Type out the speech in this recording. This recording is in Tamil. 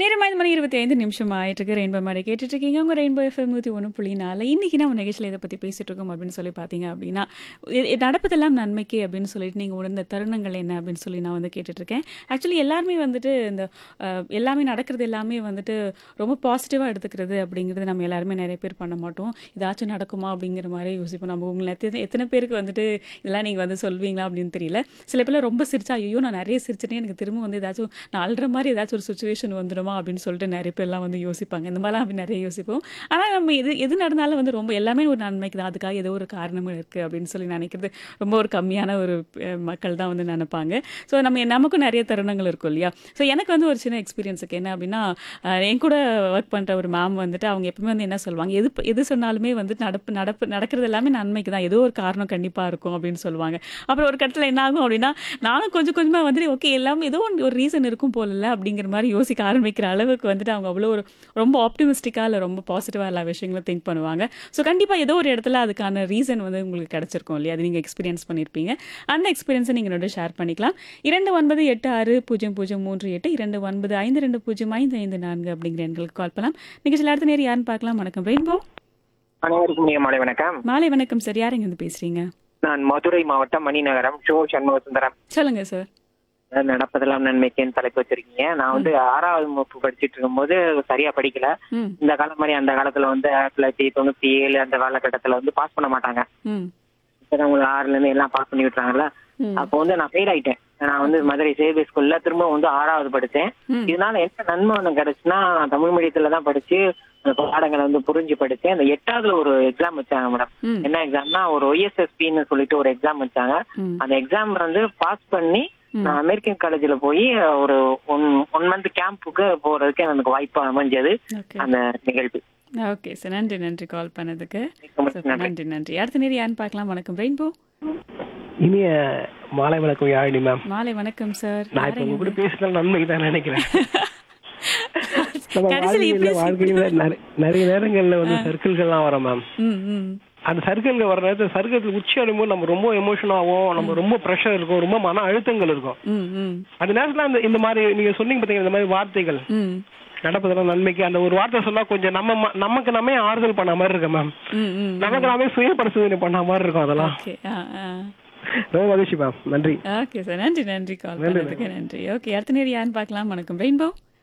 நேரம் ஐந்து மணி இருபத்தி ஐந்து நிமிஷம் ஆயிட்டு இருக்கு ரெயின்போ மாதிரி கேட்டுட்டு இருக்கீங்க உங்க ரெயின்போ எஃப்எம் நூற்றி ஒன்று புள்ளி நாலு இன்னைக்கு நம்ம நிகழ்ச்சியில் இதை பற்றி பேசிட்டு இருக்கோம் அப்படின்னு சொல்லி பார்த்தீங்க அப்படின்னா இ- இ- நடப்பதெல்லாம் நன்மைக்கு அப்படின்னு சொல்லிட்டு நீங்கள் உணர்ந்த தருணங்கள் என்ன அப்படின்னு சொல்லி நான் வந்து கேட்டுட்டு இருக்கேன் ஆக்சுவலி எல்லாருமே வந்துட்டு இந்த அஹ், எல்லாமே நடக்கிறது எல்லாமே வந்துட்டு ரொம்ப பாசிட்டிவாக எடுத்துக்கிறது அப்படிங்கிறது நம்ம எல்லாருமே நிறைய பேர் பண்ண மாட்டோம் ஏதாச்சும் நடக்குமா அப்படிங்கிற மாதிரி யோசிப்போம் நம்ம உங்களை எத்தனை எத்தனை பேருக்கு வந்துட்டு இதெல்லாம் நீங்கள் வந்து சொல்வீங்களா அப்படின்னு தெரியல சில பேர்லாம் ரொம்ப சிரிச்சா ஐயோ நான் நிறைய சிரிச்சிட்டே எனக்கு திரும்ப வந்து ஏதாச்சும் நான் அழுற மாதிரி ஏதாச்சும் ஒரு சுச்சுவேஷன் வந்துடுமா அப்படின்னு சொல்லிட்டு நிறைய பேர்லாம் வந்து யோசிப்பாங்க இந்த மாதிரிலாம் அப்படி நிறைய யோசிப்போம் ஆனால் நம்ம எது எது நடந்தாலும் வந்து ரொம்ப எல்லாமே ஒரு நன்மைக்கு தான் அதுக்காக ஏதோ ஒரு காரணமும் இருக்குது அப்படின்னு சொல்லி நினைக்கிறது ரொம்ப ஒரு கம்மியான ஒரு அஹ், மக்கள் தான் வந்து நினைப்பாங்க ஸோ நம்ம நமக்கும் நிறைய தருணங்கள் இருக்கும் இல்லையா ஸோ எனக்கு வந்து ஒரு சின்ன எக்ஸ்பீரியன்ஸ் இருக்கு என்ன அப்படின்னா அஹ், என் கூட ஒர்க் பண்ணுற ஒரு மேம் வந்துட்டு அவங்க எப்பவுமே வந்து என்ன சொல்லுவாங்க எது எது சொன்னாலுமே வந்து நடப்பு நடப்பு நடக்கிறது எல்லாமே நன்மைக்கு தான் ஏதோ ஒரு காரணம் கண்டிப்பாக இருக்கும் அப்படின்னு சொல்லுவாங்க அப்புறம் ஒரு கட்டத்தில் என்ன ஆகும் அப்படின்னா நானும் கொஞ்சம் கொஞ்சமாக வந்துட்டு ஓகே எல்லாமே ஏதோ ஒன்று ஒரு ரீசன் இருக்கும் போல அப்படிங்கிற மாதிரி யோசிக்க ஆரம்பிக்கிற அளவுக்கு வந்துட்டு அவங்க அவ்வளோ ஒரு ரொம்ப ஆப்டிமிஸ்டிக்காக இல்லை ரொம்ப பாசிட்டிவாக எல்லா விஷயங்களும் திங்க் பண்ணுவாங்க ஸோ கண்டிப்பாக ஏதோ ஒரு இடத்துல அதுக்கான ரீசன் வந்து உங்களுக்கு கிடைச்சிருக்கும் இல்லையா அது நீங்கள் எக்ஸ்பீரியன்ஸ் பண்ணியிருப்பீங்க அந்த எக்ஸ்பீரியன்ஸை நீங்கள் என்னோட ஷேர் பண்ணிக்கலாம் இரண்டு ஒன்பது எட்டு ஆறு பூஜ்ஜியம் பூஜ்ஜியம் மூன்று எட்டு இரண்டு ஒன்பது ஐந்து ரெண்டு பூஜ்ஜியம் ஐந்து ஐந்து நான்கு அப்படிங்கிற எண்களுக்கு கால் பண்ணலாம் நிகழ்ச்சியில் அடுத்த நேரம் யாருன்னு பார்க்கலாம் வணக்கம் ரெயின்போ அனைவருக்கும் இனிய மாலை வணக்கம் மாலை வணக்கம் சார் யார் இருந்து பேசுறீங்க நான் மதுரை மாவட்டம் மணிநகரம் ஷோ சண்முக சுந்தரம் சொல்லுங்க சார் நடப்பதெல்லாம் நன்மைக்குன்னு தலைப்பு வச்சிருக்கீங்க நான் வந்து ஆறாவது வகுப்பு படிச்சிட்டு இருக்கும்போது சரியா படிக்கல ம் இந்த காலம் மாதிரி அந்த காலத்துல வந்து ஆயிரத்தி தொள்ளாயிரத்தி தொண்ணூத்தி ஏழு அந்த காலகட்டத்துல வந்து பாஸ் பண்ண மாட்டாங்க ம் இப்பதான் உங்களுக்கு ஆறுல இருந்து எல்லாம் பாஸ் பண்ணி விட்டுறாங்கல்ல ம். அப்போ வந்து நான் ஃபெயில் ஆயிட்டேன் நான் வந்து மதுரை சேபி ஸ்கூல்ல திரும்ப வந்து ஆறாவது படிச்சேன் ம். இதனால என்ன நன்மை ஒண்ணு கிடைச்சுன்னா நான் தமிழ் மீடியத்துல தான் படிச்சு அந்த பாடங்களை வந்து புரிஞ்சு படிச்சேன் அந்த எட்டாவதுல ஒரு எக்ஸாம் வச்சாங்க மேடம் ம் என்ன எக்ஸாம்னா ஒரு ஒய்எஸ்எஸ்பின்னு சொல்லிட்டு ஒரு எக்ஸாம் வச்சாங்க ம் அந்த எக்ஸாம் வந்து பாஸ் பண்ணி நான் அமெரிக்கன் காலேஜ்ல போய் ஒரு ஒன் ஒன் மந்த் கேம்புக்கு போறதுக்கு எனக்கு வாய்ப்பு அமைஞ்சது ஓகே அந்த நிகழ்வு ஓகே சார் நன்றி நன்றி கால் பண்ணதுக்கு மிக்க மகிழ்ச்சி. சூப்பர், நன்றி நன்றி அடுத்த நேரம் யாருன்னு பார்க்கலாம் வணக்கம் ரெயின்போ இனிய மாலை வணக்கம் யாழினி மேம் மாலை வணக்கம் சார் நான் இப்ப உங்க கூட பேசுறது நன்மைக்கு தான் நினைக்கிறேன் நம்ம கடைசியில் இப்படி வாழ்க்கையில வாழ்க்கையில நிறைய- நிறைய நேரங்கள்ல வந்து சர்க்கிள்கள்லாம் வரும் மேம் ம் ம் அந்த சர்க்கிள்ல வர நேரத்தில் சர்க்கிள் உச்சி அடையும்போது நம்ம ரொம்ப எமோஷன் ஆகும் நம்ம ரொம்ப ப்ரெஷர் இருக்கும் ரொம்ப மன அழுத்தங்கள் இருக்கும் ம் ம் அந்த நேரத்துல அந்த இந்த மாதிரி நீங்க சொன்னீங்க பாத்தீங்க இந்த மாதிரி வார்த்தைகள் ம் நடப்பதெல்லாம் நன்மைக்கு அந்த ஒரு வார்த்தை சொன்னா கொஞ்சம் நம்ம ம- நமக்கு நம்ம ஆறுதல் பண்ண மாதிரி இருக்கு மேம் ம் ம் நமக்கு நாமே சுய பரிசோதனை பண்ண மாதிரி இருக்கும் அதெல்லாம் ஓகே ஆ ஆ ரொம்ப மகிழ்ச்சி மேம் நன்றி ஓகே சார் நன்றி நன்றி கால் பண்ணதுக்கு நன்றி ஓகே அடுத்த நேரம் யாருன்னு பார்க்கலாம் வணக்கம் ரெயின்போ